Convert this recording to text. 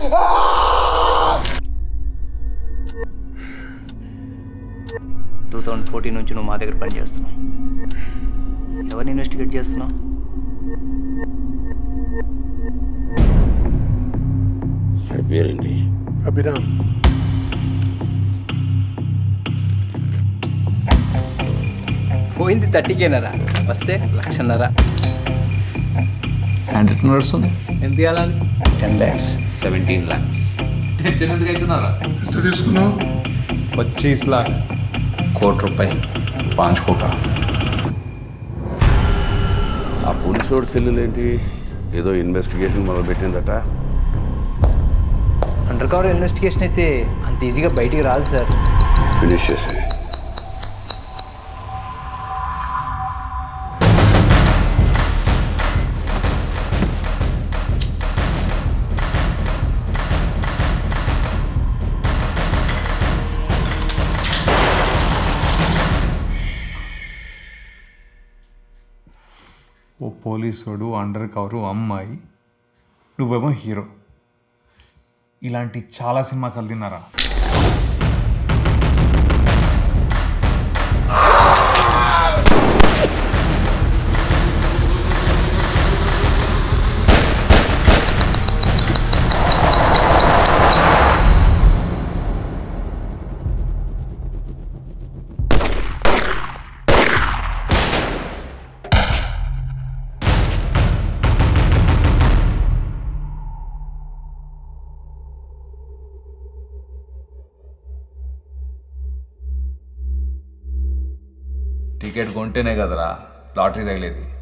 two thousand fourteen నుంచి నువ్వు మా దగ్గర పని చేస్తున్నావు ఎవరిని ఇన్వెస్టిగేట్ చేస్తున్నావు వాడి పేరేంటి అభిరామ్ పోయింది థర్టీకేనరా వస్తే లక్షన్నర హ్యాండ్ రిటర్న్ నడుస్తుంది ఎంత ఇవ్వాలి ten lakhs seventeen lakhs tension ఎందుకు అవుతున్నారా ఎంత తీసుకున్నావు పచ్చీస్ లాక్ కోటి రూపాయలు పాంచ్ కోట ఆ పోలీసోడు సెల్లులు ఏంటి ఏదో ఇన్వెస్టిగేషన్ మొదలు పెట్టిందట అండర్ కవర్ ఇన్వెస్టిగేషన్ అయితే అంత ఈజీగా బయటికి రాదు సార్ ఫినిష్ చేసి ఓ పోలీసుడు అండర్ కవరు అమ్మాయి నువ్వేమో హీరో ఇలాంటి చాలా సినిమా కలిదిన్నారా టికెట్ కొంటేనే కదరా లాటరీ తగిలేది